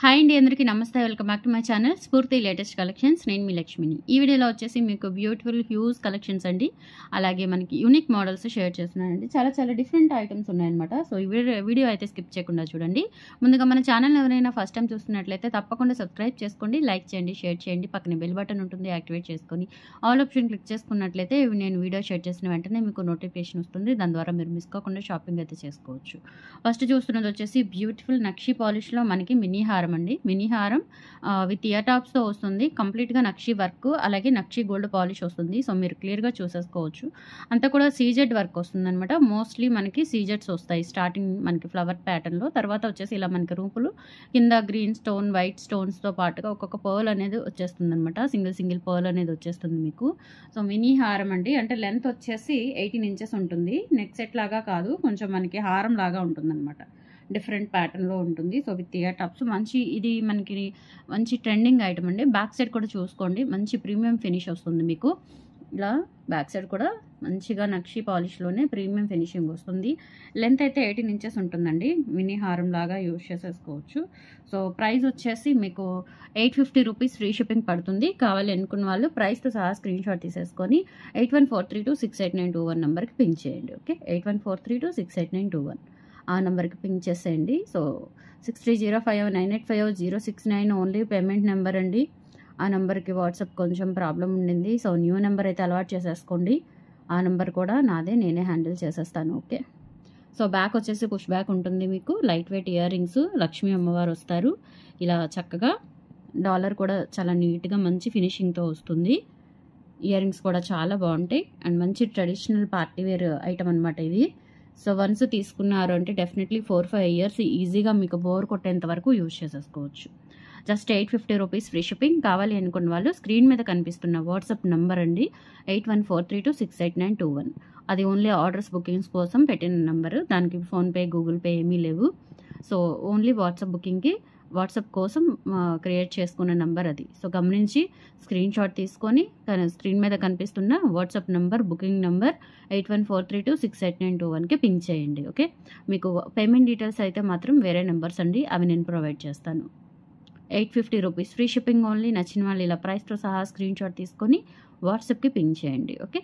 hi అండి అందరికీ నమస్తే welcome back to my channel Spoorthi latest collections నేను మీ లక్ష్మిని ఈ వీడియోలో వచ్చేసి మీకు బ్యూటిఫుల్ హ్యూజ్ కలెక్షన్స్ అండి అలాగే మనకి యూనిక్ మోడల్స్ షేర్ చేస్తున్నానండి చాలా చాలా డిఫరెంట్ ఐటమ్స్ ఉన్నాయన్నమాట సో ఈ వీడియో వీడియో అయితే స్కిప్ చేయకుండా చూడండి ముందుగా మన ఛానల్ ఎవరైనా ఫస్ట్ టైం చూస్తున్నట్లయితే తప్పకుండా సబ్స్క్రైబ్ చేసుకోండి లైక్ చేయండి షేర్ చేయండి పక్కన బెల్ బటన్ ఉంటుంది యాక్టివేట్ చేసుకొని ఆల్ ఆప్షన్ క్లిక్ చేసుకున్నట్లయితే ఇవి నేను వీడియో షేర్ చేసిన వెంటనే మీకు నోటిఫికేషన్ వస్తుంది దాని ద్వారా మీరు మిస్ కాకుండా షాపింగ్ అయితే చేసుకోవచ్చు ఫస్ట్ చూస్తున్నది వచ్చేసి బ్యూటిఫుల్ నక్షి పాలిష్లో మనకి మినీ హారం అండి మినీ హారం విత్ ఇయర్ టాప్స్తో వస్తుంది కంప్లీట్గా నక్షి వర్క్ అలాగే నక్షి గోల్డ్ పాలిష్ వస్తుంది సో మీరు క్లియర్గా చూసేసుకోవచ్చు అంతా కూడా సీజెడ్ వర్క్ వస్తుంది అనమాట మోస్ట్లీ మనకి సీజెడ్స్ వస్తాయి స్టార్టింగ్ మనకి ఫ్లవర్ ప్యాటర్న్లో తర్వాత వచ్చేసి ఇలా మనకి రూపులు కింద గ్రీన్ స్టోన్ వైట్ స్టోన్స్తో పాటుగా ఒక్కొక్క పర్ల్ అనేది వచ్చేస్తుంది అనమాట సింగిల్ సింగిల్ పర్ల్ అనేది వచ్చేస్తుంది మీకు సో మినీ హారం అండి అంటే లెంత్ వచ్చేసి ఎయిటీన్ ఇంచెస్ ఉంటుంది నెక్ సెట్ లాగా కాదు కొంచెం మనకి హారం లాగా ఉంటుంది అనమాట డిఫరెంట్ ప్యాటర్న్లో ఉంటుంది సో విత్ ఇయర్ టాప్స్ మంచి ఇది మనకి మంచి ట్రెండింగ్ ఐటమ్ అండి బ్యాక్ సైడ్ కూడా చూసుకోండి మంచి ప్రీమియం ఫినిష్ వస్తుంది మీకు ఇలా బ్యాక్ సైడ్ కూడా మంచిగా నక్షి పాలిష్లోనే ప్రీమియం ఫినిషింగ్ వస్తుంది లెంత్ అయితే ఎయిటీన్ ఇంచెస్ ఉంటుందండి మినీ హారం లాగా యూజ్ చేసేసుకోవచ్చు సో ప్రైస్ వచ్చేసి మీకు eight fifty rupees free shipping పడుతుంది కావాలి అనుకున్న వాళ్ళు ప్రైస్తో సహా స్క్రీన్ షాట్ తీసేసుకొని eight one four three two six eight nine two one నెంబర్కి పింక్ చేయండి okay eight one four three two six eight nine two one ఆ నెంబర్కి పింక్ చేసేయండి so six three zero five nine eight five zero six nine only payment number అండి ఆ నెంబర్కి WhatsApp కొంచెం problem ఉండింది సో న్యూ నెంబర్ అయితే అలవాటు చేసేసుకోండి ఆ నెంబర్ కూడా నాదే నేనే హ్యాండిల్ చేసేస్తాను ఓకే సో బ్యాక్ వచ్చేసి పుష్ బ్యాక్ ఉంటుంది మీకు light weight ear rings Lakshmi అమ్మవారు వస్తారు ఇలా చక్కగా డాలర్ కూడా చాలా నీట్గా మంచి ఫినిషింగ్తో వస్తుంది ఇయర్ రింగ్స్ కూడా చాలా బాగుంటాయి అండ్ మంచి ట్రెడిషనల్ పార్టీ వేర్ ఐటమ్ అనమాట ఇది సో వన్స్ తీసుకున్నారు అంటే డెఫినెట్లీ ఫోర్ ఫైవ్ ఇయర్స్ ఈజీగా మీకు బోర్ కొట్టేంత వరకు యూజ్ చేసేసుకోవచ్చు just eight fifty rupees free shipping కావాలి అనుకున్న వాళ్ళు స్క్రీన్ మీద కనిపిస్తున్న వాట్సాప్ నెంబర్ అండి eight one four three two six eight nine two one అది ఓన్లీ ఆర్డర్స్ బుకింగ్స్ కోసం పెట్టిన నెంబర్ దానికి ఫోన్పే గూగుల్ పే ఏమీ లేవు సో ఓన్లీ వాట్సాప్ బుకింగ్కి వాట్సాప్ కోసం క్రియేట్ చేసుకున్న నెంబర్ అది సో గమనించి స్క్రీన్ షాట్ తీసుకొని స్క్రీన్ మీద కనిపిస్తున్న WhatsApp number booking number eight one four three two six eight nine two వన్కి పింక్ చేయండి ఓకే మీకు పేమెంట్ డీటెయిల్స్ అయితే మాత్రం వేరే నెంబర్స్ అండి అవి నేను ప్రొవైడ్ చేస్తాను eight fifty rupees free shipping only నచ్చిన వాళ్ళు ఇలా ప్రైస్తో సహా స్క్రీన్ షాట్ తీసుకొని వాట్సాప్కి పింక్ చేయండి ఓకే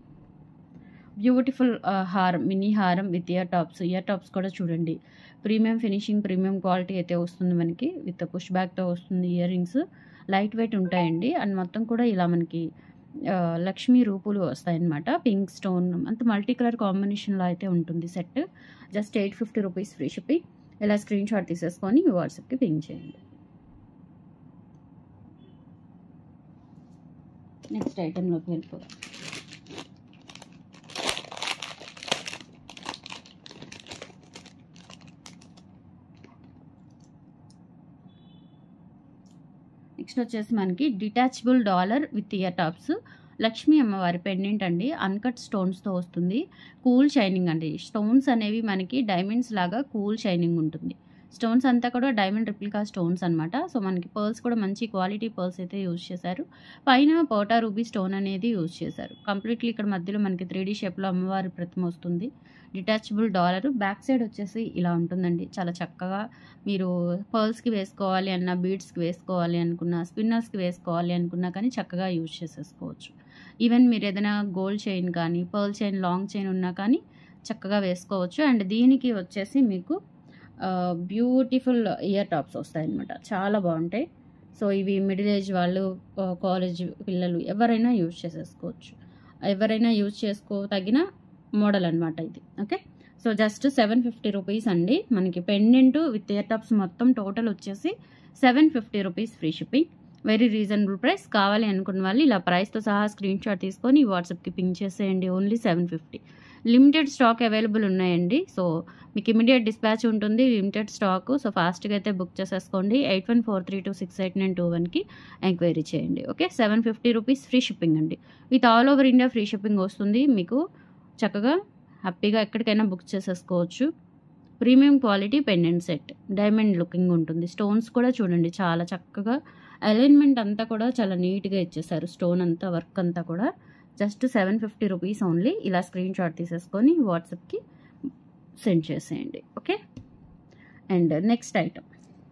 బ్యూటిఫుల్ హారం మినీ హారం with ear tops ear tops కూడా చూడండి ప్రీమియం ఫినిషింగ్ ప్రీమియం క్వాలిటీ అయితే వస్తుంది మనకి విత్ పుష్ బ్యాక్తో వస్తుంది ఇయర్ రింగ్స్ లైట్ వెయిట్ ఉంటాయండి అండ్ మొత్తం కూడా ఇలా మనకి లక్ష్మీ రూపులు వస్తాయన్నమాట పింక్ స్టోన్ అంత మల్టీ కలర్ కాంబినేషన్లో అయితే ఉంటుంది set just eight fifty rupees free shipping ఇలా స్క్రీన్ షాట్ తీసేసుకొని మీ వాట్సాప్కి పింక్ చేయండి నెక్స్ట్ ఐటెంలోకి వెళ్ళిపోదాం నెక్స్ట్ వచ్చేసి మనకి detachable dollar with ear tops Lakshmi అమ్మవారి పెండెంట్ అండి అన్కట్ స్టోన్స్తో వస్తుంది కూల్ షైనింగ్ అండి స్టోన్స్ అనేవి మనకి డైమండ్స్ లాగా కూల్ షైనింగ్ ఉంటుంది స్టోన్స్ అంతా కూడా డైమండ్ రిప్లికా స్టోన్స్ అనమాట సో మనకి పర్ల్స్ కూడా మంచి క్వాలిటీ పర్ల్స్ అయితే యూజ్ చేశారు పైన పోటా రూబీ స్టోన్ అనేది యూజ్ చేశారు కంప్లీట్లీ ఇక్కడ మధ్యలో మనకి త్రీ డీ షేప్లో అమ్మవారి ప్రతిమ వస్తుంది డిటాచబుల్ డాలర్ బ్యాక్ సైడ్ వచ్చేసి ఇలా ఉంటుందండి చాలా చక్కగా మీరు పర్ల్స్కి వేసుకోవాలి అన్న బీడ్స్కి వేసుకోవాలి అనుకున్న స్పిన్నర్స్కి వేసుకోవాలి అనుకున్నా కానీ చక్కగా యూజ్ చేసేసుకోవచ్చు ఈవెన్ మీరు ఏదైనా గోల్డ్ చైన్ కానీ పర్ల్ చైన్ లాంగ్ చైన్ ఉన్నా కానీ చక్కగా వేసుకోవచ్చు అండ్ దీనికి వచ్చేసి మీకు బ్యూటిఫుల్ ఇయర్ టాప్స్ వస్తాయన్నమాట చాలా బాగుంటాయి సో ఇవి మిడిల్ ఏజ్ వాళ్ళు కాలేజ్ పిల్లలు ఎవరైనా యూజ్ చేసేసుకోవచ్చు ఎవరైనా యూజ్ చేసుకో తగిన మోడల్ అనమాట ఇది okay so just seven fifty rupees అండి మనకి పెండెంట్ విత్ ఇయర్ టాప్స్ మొత్తం టోటల్ వచ్చేసి seven fifty rupees free shipping very reasonable price కావాలి అనుకున్న వాళ్ళు ఇలా ప్రైస్తో సహా స్క్రీన్ షాట్ తీసుకొని వాట్సాప్కి పింక్ చేసేయండి only seven fifty limited stock available ఉన్నాయండి సో మీకు ఇమీడియట్ డిస్పాచ్ ఉంటుంది లిమిటెడ్ స్టాక్ సో ఫాస్ట్గా అయితే బుక్ చేసేసుకోండి eight one four three two six eight nine two వన్కి ఎంక్వైరీ చేయండి okay seven fifty rupees free shipping అండి with all over India free shipping వస్తుంది మీకు చక్కగా హ్యాపీగా ఎక్కడికైనా బుక్ చేసేసుకోవచ్చు premium quality pendant set diamond looking ఉంటుంది స్టోన్స్ కూడా చూడండి చాలా చక్కగా అలైన్మెంట్ అంతా కూడా చాలా నీట్గా ఇచ్చేసారు స్టోన్ అంతా వర్క్ అంతా కూడా just seven fifty rupees only ఇలా స్క్రీన్ షాట్ తీసేసుకొని వాట్సాప్కి సెండ్ చేసేయండి okay and next item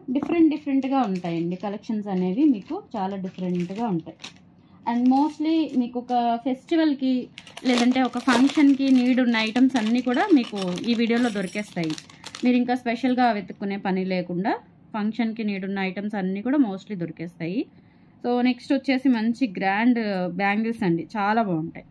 different డిఫరెంట్గా ఉంటాయండి కలెక్షన్స్ అనేవి మీకు చాలా డిఫరెంట్గా ఉంటాయి అండ్ మోస్ట్లీ మీకు ఒక ఫెస్టివల్కి లేదంటే ఒక ఫంక్షన్కి నీడ్ ఉన్న ఐటమ్స్ అన్నీ కూడా మీకు ఈ వీడియోలో దొరికేస్తాయి మీరు ఇంకా స్పెషల్గా వెతుక్కునే పని లేకుండా ఫంక్షన్కి నీడ్ ఉన్న ఐటమ్స్ అన్నీ కూడా మోస్ట్లీ దొరికేస్తాయి సో నెక్స్ట్ వచ్చేసి మంచి గ్రాండ్ బ్యాంగిల్స్ అండి చాలా బాగుంటాయి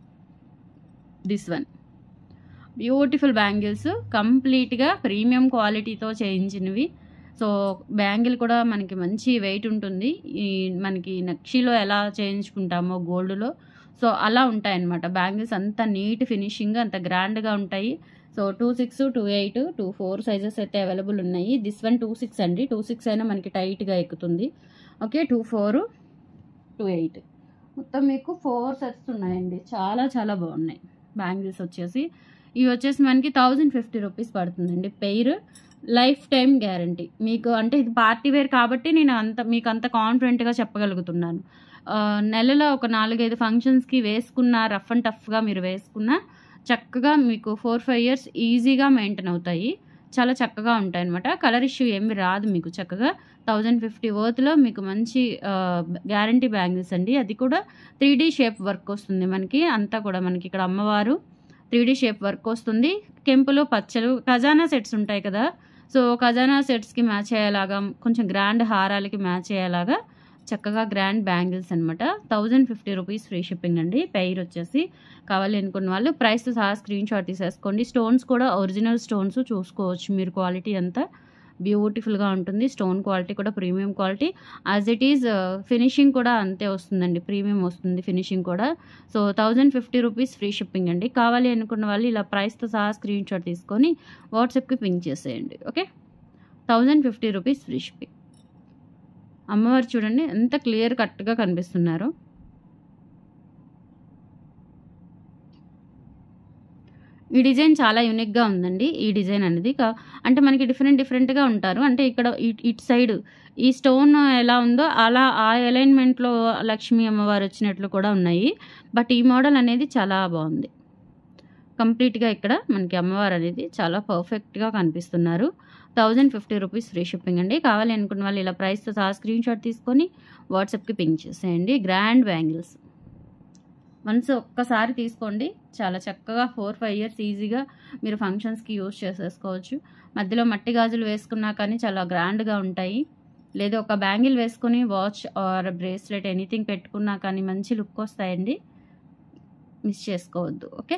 దిస్ వన్ బ్యూటిఫుల్ బ్యాంగిల్స్ కంప్లీట్గా ప్రీమియం క్వాలిటీతో చేయించినవి సో బ్యాంగిల్ కూడా మనకి మంచి వెయిట్ ఉంటుంది ఈ మనకి నక్షిలో ఎలా చేయించుకుంటామో గోల్డ్లో సో అలా ఉంటాయన్నమాట బ్యాంగిల్స్ అంత నీట్ ఫినిషింగ్ అంత గ్రాండ్గా ఉంటాయి so two six two eight two four sizes అయితే అవైలబుల్ ఉన్నాయి దిస్ వన్ టూ సిక్స్ అండి టూ సిక్స్ అయినా మనకి టైట్గా ఎక్కుతుంది okay two four two eight మొత్తం మీకు ఫోర్ సెట్స్ ఉన్నాయండి చాలా చాలా బాగున్నాయి బ్యాంగిల్స్ వచ్చేసి ఇవి వచ్చేసి మనకి థౌజండ్ ఫిఫ్టీ రూపీస్ పడుతుందండి పెయిర్ లైఫ్ టైం గ్యారంటీ మీకు అంటే ఇది పార్టీ వేర్ కాబట్టి నేను అంత మీకు అంత కాన్ఫిడెంట్గా చెప్పగలుగుతున్నాను ఆ, నెలలో ఒక నాలుగైదు ఫంక్షన్స్కి వేసుకున్న రఫ్ అండ్ టఫ్గా మీరు వేసుకున్న చక్కగా మీకు ఫోర్ ఫైవ్ ఇయర్స్ ఈజీగా మెయింటైన్ అవుతాయి చాలా చక్కగా ఉంటాయి అనమాట కలర్ ఇష్యూ ఏమి రాదు మీకు చక్కగా థౌజండ్ ఫిఫ్టీ వర్త్లో మీకు మంచి గ్యారంటీ బ్యాంగిల్స్ అండి అది కూడా త్రీ డీ షేప్ వర్క్ వస్తుంది మనకి అంతా కూడా మనకి ఇక్కడ అమ్మవారు త్రీ డీ షేప్ వర్క్ వస్తుంది కెంపులు పచ్చలు ఖజానా సెట్స్ ఉంటాయి కదా సో ఖజానా సెట్స్కి మ్యాచ్ అయ్యేలాగా కొంచెం గ్రాండ్ హారాలకి మ్యాచ్ అయ్యేలాగా చక్కగా గ్రాండ్ బ్యాంగిల్స్ అనమాట thousand fifty rupees free shipping అండి పెయిర్ వచ్చేసి కావాలి అనుకున్న వాళ్ళు ప్రైస్ సహా స్క్రీన్ షాట్ తీసేసుకోండి స్టోన్స్ కూడా ఒరిజినల్ స్టోన్స్ చూసుకోవచ్చు మీరు క్వాలిటీ అంతా బ్యూటిఫుల్గా ఉంటుంది స్టోన్ క్వాలిటీ కూడా premium quality as it is finishing కూడా అంతే వస్తుందండి ప్రీమియం వస్తుంది ఫినిషింగ్ కూడా so thousand fifty rupees free shipping అండి కావాలి అనుకున్న వాళ్ళు ఇలా ప్రైస్తో సహా స్క్రీన్ షాట్ తీసుకొని వాట్సాప్కి పింక్ చేసేయండి okay thousand fifty rupees free shipping అమ్మవారు చూడండి ఎంత క్లియర్ కట్గా కనిపిస్తున్నారు ఈ డిజైన్ చాలా యూనిక్గా ఉందండి ఈ డిజైన్ అనేది కా- అంటే మనకి డిఫరెంట్ డిఫరెంట్గా ఉంటారు అంటే ఇక్కడ ఇట్- ఇటు సైడ్ ఈ స్టోన్ ఎలా ఉందో అలా ఆ అలైన్మెంట్లో లక్ష్మీ అమ్మవారు వచ్చినట్లు కూడా ఉన్నాయి బట్ ఈ మోడల్ అనేది చాలా బాగుంది కంప్లీట్గా ఇక్కడ మనకి అమ్మవారు అనేది చాలా పర్ఫెక్ట్గా కనిపిస్తున్నారు thousand fifty rupees free shipping అండి కావాలి అనుకున్న వాళ్ళు ఇలా ప్రైస్తో సహా స్క్రీన్ షాట్ తీసుకొని వాట్సాప్కి పింక్ చేసేయండి గ్రాండ్ బ్యాంగిల్స్ వన్స్ ఒక్కసారి తీసుకోండి చాలా చక్కగా ఫోర్ ఫైవ్ ఇయర్స్ ఈజీగా మీరు ఫంక్షన్స్కి యూజ్ చేసేసుకోవచ్చు మధ్యలో మట్టి గాజులు వేసుకున్నా కానీ చాలా గ్రాండ్గా ఉంటాయి లేదా ఒక బ్యాంగిల్ వేసుకొని వాచ్ ఆర్ బ్రేస్లెట్ ఎనీథింగ్ పెట్టుకున్నా కానీ మంచి లుక్ వస్తాయండి మిస్ చేసుకోవద్దు ఓకే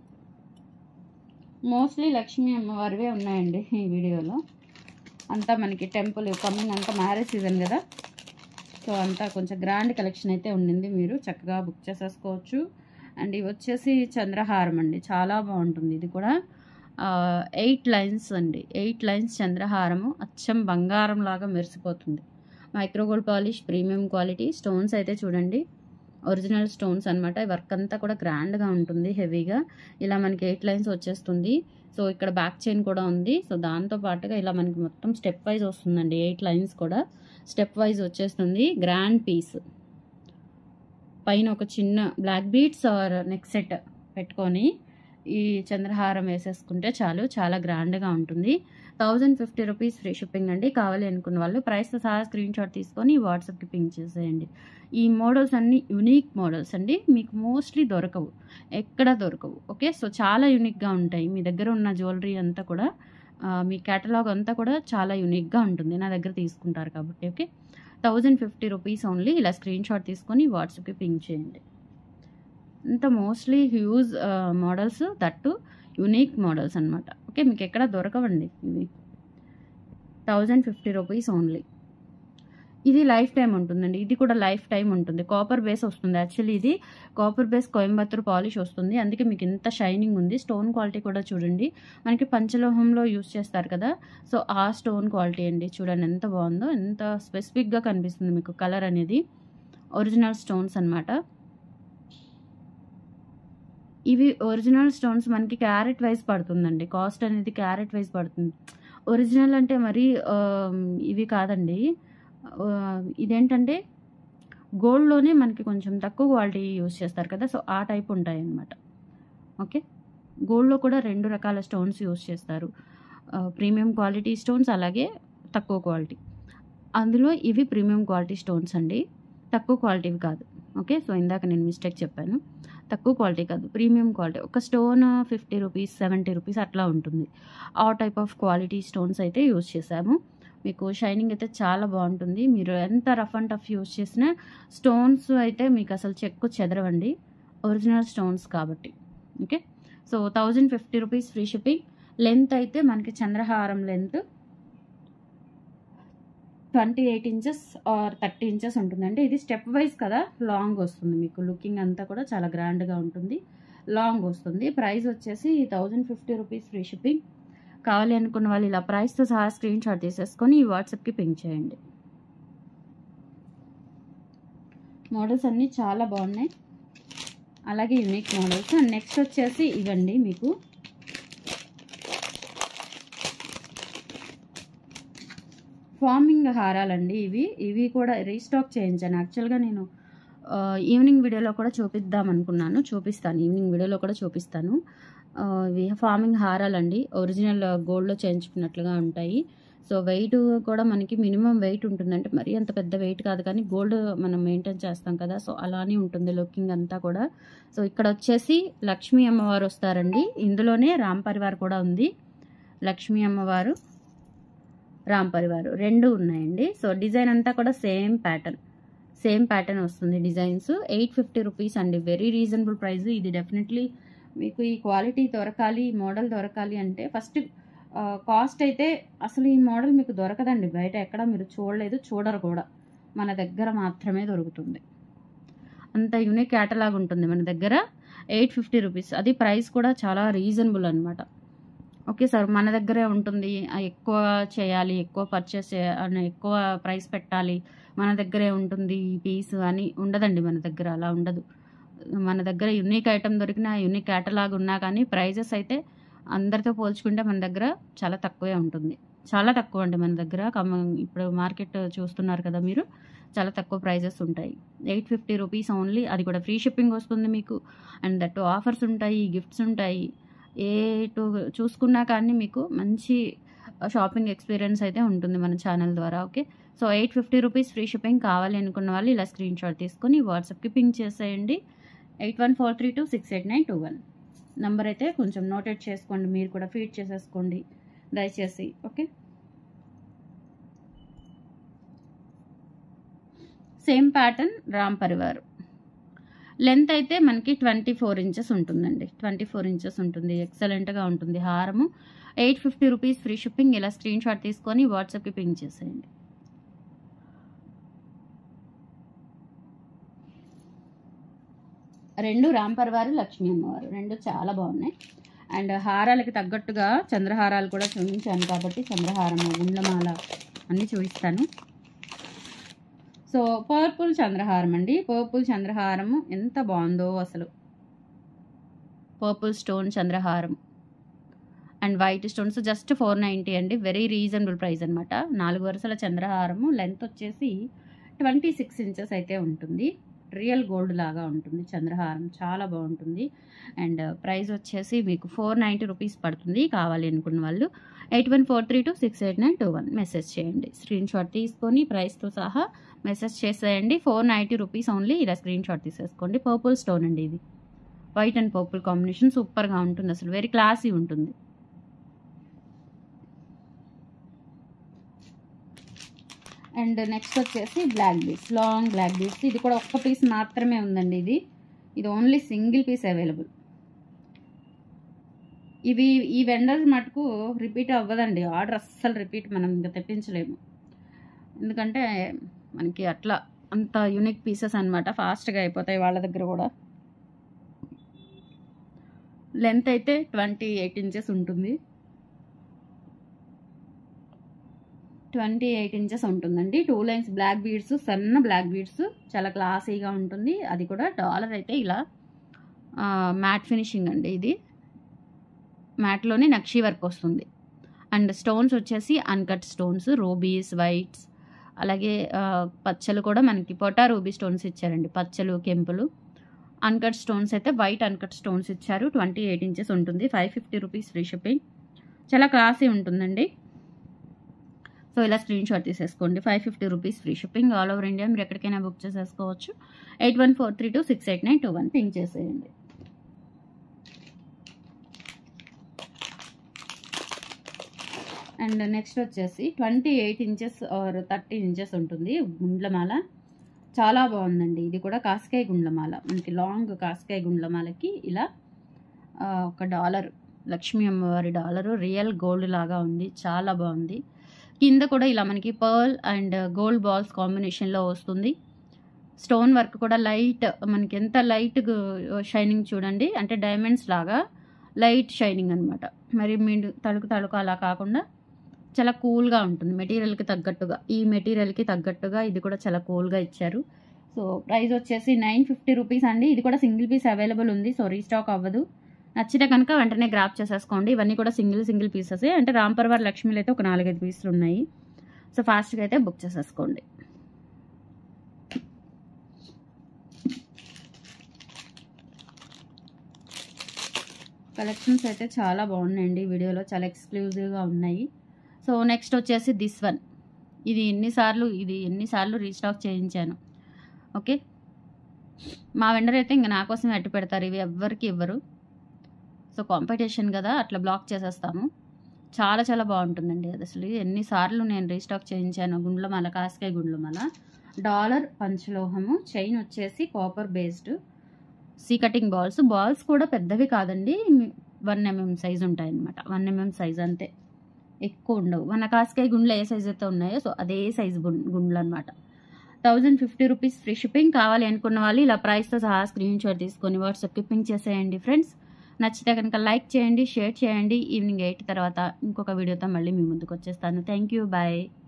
మోస్ట్లీ లక్ష్మీ అమ్మవారివే ఉన్నాయండి ఈ వీడియోలో అంతా మనకి టెంపుల్ కమింగ్ అంతా మ్యారేజ్ సీజన్ కదా సో అంతా కొంచెం గ్రాండ్ కలెక్షన్ అయితే ఉండింది మీరు చక్కగా బుక్ చేసేసుకోవచ్చు అండ్ ఇవి వచ్చేసి చంద్రహారం అండి చాలా బాగుంటుంది ఇది కూడా ఎయిట్ లైన్స్ అండి ఎయిట్ లైన్స్ చంద్రహారము అచ్చం బంగారం లాగా మెరిసిపోతుంది micro gold polish premium quality stones అయితే చూడండి ఒరిజినల్ స్టోన్స్ అనమాట వర్క్ అంతా కూడా గ్రాండ్గా ఉంటుంది హెవీగా ఇలా మనకి ఎయిట్ లైన్స్ వచ్చేస్తుంది సో ఇక్కడ బ్యాక్ చైన్ కూడా ఉంది సో దాంతో పాటుగా ఇలా మనకి మొత్తం స్టెప్ వైజ్ వస్తుందండి ఎయిట్ లైన్స్ కూడా స్టెప్ వైజ్ వచ్చేస్తుంది గ్రాండ్ పీస్ పైన ఒక చిన్న black beads or neck set పెట్టుకొని ఈ చంద్రహారం వేసేసుకుంటే చాలు చాలా గ్రాండ్గా ఉంటుంది thousand fifty rupees free shipping అండి కావాలి అనుకున్న వాళ్ళు ప్రైస్తో సహా స్క్రీన్ షాట్ తీసుకొని వాట్సాప్కి పింక్ చేసేయండి ఈ మోడల్స్ అన్ని యునిక్ మోడల్స్ అండి మీకు మోస్ట్లీ దొరకవు ఎక్కడ దొరకవు ఓకే సో చాలా యూనిక్గా ఉంటాయి మీ దగ్గర ఉన్న జ్యువెలరీ అంతా కూడా ఆ, మీ కేటలాగ్ అంతా కూడా చాలా యూనిక్గా ఉంటుంది నా దగ్గర తీసుకుంటారు కాబట్టి okay thousand fifty rupees only ఇలా స్క్రీన్ షాట్ తీసుకొని వాట్సాప్కి పింక్ చేయండి ఇంత mostly huge models that unique models అనమాట ఓకే మీకు ఎక్కడ దొరకవండి ఇవి థౌజండ్ ఫిఫ్టీ రూపీస్ ఓన్లీ ఇది లైఫ్ టైం ఉంటుందండి ఇది కూడా లైఫ్ టైం ఉంటుంది కాపర్ బేస్ వస్తుంది యాక్చువల్లీ ఇది కాపర్ బేస్ కోయంబత్తూర్ పాలిష్ వస్తుంది అందుకే మీకు ఇంత షైనింగ్ ఉంది స్టోన్ క్వాలిటీ కూడా చూడండి మనకి పంచలోహంలో యూస్ చేస్తారు కదా సో ఆ స్టోన్ క్వాలిటీ అండి చూడండి ఎంత బాగుందో ఎంత స్పెసిఫిక్గా కనిపిస్తుంది మీకు కలర్ అనేది ఒరిజినల్ స్టోన్స్ అన్నమాట ఇవి ఒరిజినల్ స్టోన్స్ మనకి క్యారెట్ వైజ్ పడుతుందండి కాస్ట్ అనేది క్యారెట్ వైజ్ పడుతుంది ఒరిజినల్ అంటే మరి ఇవి కాదండి ఆ, ఇదేంటంటే గోల్డ్లోనే మనకి కొంచెం తక్కువ క్వాలిటీ యూస్ చేస్తారు కదా సో ఆ టైప్ ఉంటాయి అన్నమాట ఓకే గోల్డ్లో కూడా రెండు రకాల స్టోన్స్ యూస్ చేస్తారు ప్రీమియం క్వాలిటీ స్టోన్స్ అలాగే తక్కువ క్వాలిటీ అందులో ఇవి ప్రీమియం క్వాలిటీ స్టోన్స్ అండి తక్కువ క్వాలిటీవి కాదు ఓకే సో ఇందాక నేను మిస్టేక్ చెప్పాను తక్కువ క్వాలిటీ కాదు ప్రీమియం క్వాలిటీ ఒక stone fifty rupees seventy rupees అట్లా ఉంటుంది ఆ టైప్ ఆఫ్ క్వాలిటీ స్టోన్స్ అయితే యూస్ చేసాము మీకు షైనింగ్ అయితే చాలా బాగుంటుంది మీరు ఎంత రఫ్ అండ్ టఫ్ యూస్ చేసినా స్టోన్స్ అయితే మీకు అసలు చెక్కు చెదరవండి ఒరిజినల్ స్టోన్స్ కాబట్టి okay so thousand fifty rupees free shipping length అయితే మనకి చంద్రహారం length twenty eight inches or thirty inches ఉంటుందండి ఇది స్టెప్ వైజ్ కదా లాంగ్ వస్తుంది మీకు లుకింగ్ అంతా కూడా చాలా గ్రాండ్గా ఉంటుంది లాంగ్ వస్తుంది ప్రైస్ వచ్చేసి thousand fifty rupees free shipping కావాలి అనుకున్న వాళ్ళు ఇలా ప్రైస్తో సహా స్క్రీన్ షాట్ తీసేసుకొని ఈ వాట్సాప్కి పింక్ చేయండి మోడల్స్ అన్నీ చాలా బాగున్నాయి అలాగే యూనిక్ మోడల్స్ అండ్ నెక్స్ట్ వచ్చేసి ఇవ్వండి మీకు ఫార్మింగ్ హారాలండి ఇవి ఇవి కూడా రీస్టాక్ చేయించాను యాక్చువల్గా నేను ఆ, ఈవినింగ్ వీడియోలో కూడా చూపిద్దాం అనుకున్నాను చూపిస్తాను ఈవినింగ్ వీడియోలో కూడా చూపిస్తాను ఆ, ఇవి ఫార్మింగ్ హారాలండి ఒరిజినల్ గోల్డ్లో చేయించుకున్నట్లుగా ఉంటాయి సో వెయిట్ కూడా మనకి మినిమం వెయిట్ ఉంటుందంటే మరీ అంత పెద్ద వెయిట్ కాదు కానీ గోల్డ్ మనం మెయింటైన్ చేస్తాం కదా సో అలానే ఉంటుంది లుకింగ్ అంతా కూడా సో ఇక్కడ వచ్చేసి లక్ష్మీ అమ్మవారు వస్తారండి ఇందులోనే రామ్ పరివార్ కూడా ఉంది లక్ష్మీ అమ్మవారు రామ్ పరివార్ రెండు ఉన్నాయండి సో డిజైన్ అంతా కూడా సేమ్ ప్యాటర్న్ సేమ్ ప్యాటర్న్ వస్తుంది డిజైన్స్ ఎయిట్ ఫిఫ్టీ రూపీస్ అండి వెరీ రీజనబుల్ ప్రైస్ ఇది డెఫినెట్లీ మీకు ఈ క్వాలిటీ దొరకాలి ఈ మోడల్ దొరకాలి అంటే ఫస్ట్ కాస్ట్ అయితే అసలు ఈ మోడల్ మీకు దొరకదండి బయట ఎక్కడ మీరు చూడలేదు చూడరు కూడా మన దగ్గర మాత్రమే దొరుకుతుంది అంత యూనిక్ క్యాటలాగ్ ఉంటుంది మన దగ్గర ఎయిట్ ఫిఫ్టీ రూపీస్ అది ప్రైస్ కూడా చాలా రీజనబుల్ అనమాట ఓకే సార్ మన దగ్గరే ఉంటుంది ఆ ఎక్కువ చేయాలి ఎక్కువ పర్చేస్ చేయాలి ఎక్కువ ప్రైస్ పెట్టాలి మన దగ్గరే ఉంటుంది ఈ పీస్ అని ఉండదండి మన దగ్గర అలా ఉండదు మన దగ్గర యునిక్ ఐటమ్ దొరికిన యునిక్ క్యాటలాగ్ ఉన్నా కానీ ప్రైజెస్ అయితే అందరితో పోల్చుకుంటే మన దగ్గర చాలా తక్కువే ఉంటుంది చాలా తక్కువ అండి మన దగ్గర కమ ఇప్పుడు మార్కెట్ చూస్తున్నారు కదా మీరు చాలా తక్కువ ప్రైజెస్ ఉంటాయి ఎయిట్ ఫిఫ్టీ రూపీస్ ఓన్లీ అది కూడా ఫ్రీ షిప్పింగ్ వస్తుంది మీకు అండ్ దట్ ఆఫర్స్ ఉంటాయి గిఫ్ట్స్ ఉంటాయి ఏ టు చూసుకున్నా కానీ మీకు మంచి షాపింగ్ ఎక్స్పీరియన్స్ అయితే ఉంటుంది మన ఛానల్ ద్వారా okay so eight fifty rupees free shipping కావాలి అనుకున్న వాళ్ళు ఇలా స్క్రీన్ షాట్ తీసుకొని వాట్సాప్కి పింక్ చేసేయండి eight one four three two six eight nine two one number అయితే కొంచెం నోటెడ్ చేసుకోండి మీరు కూడా ఫీడ్ చేసేసుకోండి దయచేసి okay same pattern Ram Parivar length అయితే మనకి ట్వంటీ ఫోర్ ఇంచెస్ ఉంటుందండి ట్వంటీ ఫోర్ ఇంచెస్ ఉంటుంది ఎక్సలెంట్గా ఉంటుంది హారము eight fifty rupees free shipping ఇలా స్క్రీన్ షాట్ తీసుకొని వాట్సాప్కి పింక్ చేసేయండి రెండు రామ్ పరివారు లక్ష్మీ అమ్మవారు రెండు చాలా బాగున్నాయి అండ్ హారాలకి తగ్గట్టుగా చంద్రహారాలు కూడా చూపించాను కాబట్టి చంద్రహారము గుండ్లమాల అన్నీ చూపిస్తాను సో పర్పుల్ చంద్రహారం అండి పర్పుల్ చంద్రహారము ఎంత బాగుందో అసలు పర్పుల్ స్టోన్ చంద్రహారం and white stones just four ninety అండి వెరీ రీజనబుల్ ప్రైస్ అనమాట నాలుగు వరుసల చంద్రహారము లెంత్ వచ్చేసి ట్వంటీ సిక్స్ ఇంచెస్ అయితే ఉంటుంది రియల్ గోల్డ్ లాగా ఉంటుంది చంద్రహారం చాలా బాగుంటుంది అండ్ ప్రైస్ వచ్చేసి మీకు ఫోర్ నైంటీ రూపీస్ పడుతుంది కావాలి అనుకున్న వాళ్ళు eight one four three two six eight nine two one message చేయండి స్క్రీన్ షాట్ తీసుకొని ప్రైస్తో సహా మెసేజ్ చేసేయండి ఫోర్ నైంటీ రూపీస్ ఓన్లీ ఇలా స్క్రీన్ షాట్ తీసేసుకోండి పర్పుల్ స్టోన్ అండి ఇది వైట్ అండ్ పర్పుల్ కాంబినేషన్ సూపర్గా ఉంటుంది అసలు వెరీ క్లాసీ ఉంటుంది అండ్ నెక్స్ట్ వచ్చేసి black beads long black beads ఇది కూడా ఒక్క పీస్ మాత్రమే ఉందండి ఇది ఇది ఓన్లీ సింగిల్ పీస్ అవైలబుల్ ఇవి ఈ వెండర్ మటుకు రిపీట్ అవ్వదండి ఆర్డర్ అస్సలు రిపీట్ మనం ఇంకా తెప్పించలేము ఎందుకంటే మనకి అట్లా అంత యూనిక్ పీసెస్ అనమాట ఫాస్ట్గా అయిపోతాయి వాళ్ళ దగ్గర కూడా లెంత్ అయితే ట్వంటీ ఎయిట్ ఇంచెస్ ఉంటుంది ట్వంటీ ఎయిట్ ఇంచెస్ ఉంటుందండి టూ లైన్స్ బ్లాక్ బీడ్స్ సన్న బ్లాక్ బీడ్స్ చాలా క్లాసీగా ఉంటుంది అది కూడా డాలర్ అయితే ఇలా మ్యాట్ ఫినిషింగ్ అండి ఇది మ్యాట్లోనే నక్షీ వర్క్ వస్తుంది అండ్ స్టోన్స్ వచ్చేసి అన్కట్ స్టోన్స్ రూబీస్ వైట్స్ అలాగే ఆ, పచ్చలు కూడా మనకి పొటా రూబీ స్టోన్స్ ఇచ్చారండి పచ్చలు కెంపులు అన్కట్ స్టోన్స్ అయితే వైట్ అన్కట్ స్టోన్స్ ఇచ్చారు ట్వంటీ ఎయిట్ ఇంచెస్ ఉంటుంది five fifty rupees free shipping చాలా క్లాసీ ఉంటుందండి సో ఇలా స్క్రీన్ షాట్ తీసేసుకోండి five fifty rupees free shipping all over India మీరు ఎక్కడికైనా బుక్ చేసేసుకోవచ్చు eight one four three two six eight nine two one ping చేసేయండి and next వచ్చేసి twenty eight inches or thirty inches ఉంటుంది గుండ్లమాల చాలా బాగుందండి ఇది కూడా కాస్కాయ గుండ్లమాల మనకి లాంగ్ కాస్కాయ గుండ్లమాలకి ఇలా ఆ, ఒక డాలర్ లక్ష్మీ అమ్మవారి డాలరు రియల్ గోల్డ్ లాగా ఉంది చాలా బాగుంది కింద కూడా ఇలా మనకి పర్ల్ అండ్ గోల్డ్ బాల్స్ కాంబినేషన్లో వస్తుంది స్టోన్ వర్క్ కూడా లైట్ మనకి ఎంత లైట్ షైనింగ్ చూడండి అంటే డైమండ్స్ లాగా లైట్ షైనింగ్ అనమాట మరి మీరు తలుకు తలుకు అలా కాకుండా చాలా కూల్గా ఉంటుంది మెటీరియల్కి తగ్గట్టుగా ఈ మెటీరియల్కి తగ్గట్టుగా ఇది కూడా చాలా కూల్గా ఇచ్చారు సో ప్రైస్ వచ్చేసి నైన్ ఫిఫ్టీ రూపీస్ అండి ఇది కూడా సింగిల్ పీస్ అవైలబుల్ ఉంది సో రీస్టాక్ అవ్వదు నచ్చితే కనుక వెంటనే గ్రాప్ చేసేసుకోండి ఇవన్నీ కూడా సింగిల్ సింగిల్ పీసెస్ అంటే రాంపర్వార్ లక్ష్మీలు అయితే ఒక నాలుగైదు పీసులు ఉన్నాయి సో ఫాస్ట్గా అయితే బుక్ చేసేసుకోండి కలెక్షన్స్ అయితే చాలా బాగున్నాయండి వీడియోలో చాలా ఎక్స్క్లూజివ్గా ఉన్నాయి సో నెక్స్ట్ వచ్చేసి దిస్ వన్ ఇది ఎన్నిసార్లు ఇది ఎన్నిసార్లు రీస్టాక్ చేయించాను ఓకే మా వెండర్ అయితే ఇంకా నా కోసం అట్టు పెడతారు ఇవి ఎవ్వరికి ఇవ్వరు సో కాంపిటీషన్ కదా అట్లా బ్లాక్ చేసేస్తాము చాలా చాలా బాగుంటుందండి అది అసలు ఎన్నిసార్లు నేను రీస్టాక్ చేయించాను గుండ్లమల కాస్కాయ గుండ్లమల డాలర్ పంచలోహము చైన్ వచ్చేసి copper based C cutting balls balls కూడా పెద్దవి కాదండి వన్ ఎంఎం సైజ్ ఉంటాయి అనమాట వన్ ఎంఎం సైజ్ అంతే ఎక్కువ ఉండవు మన కాస్కాయ గుండ్లు ఏ సైజ్ అయితే ఉన్నాయో సో అదే సైజ్ గుండ్లు అనమాట thousand fifty rupees free shipping కావాలి అనుకున్న వాళ్ళు ఇలా ప్రైస్తో సహా స్క్రీన్ షాట్ తీసుకొని వాట్సాప్కి పింక్ చేసేయండి ఫ్రెండ్స్ నచ్చితే కనుక లైక్ చేయండి షేర్ చేయండి ఈవినింగ్ ఎయిట్ తర్వాత ఇంకొక వీడియోతో మళ్ళీ మీ ముందుకు వచ్చేస్తాను థ్యాంక్ యూ బాయ్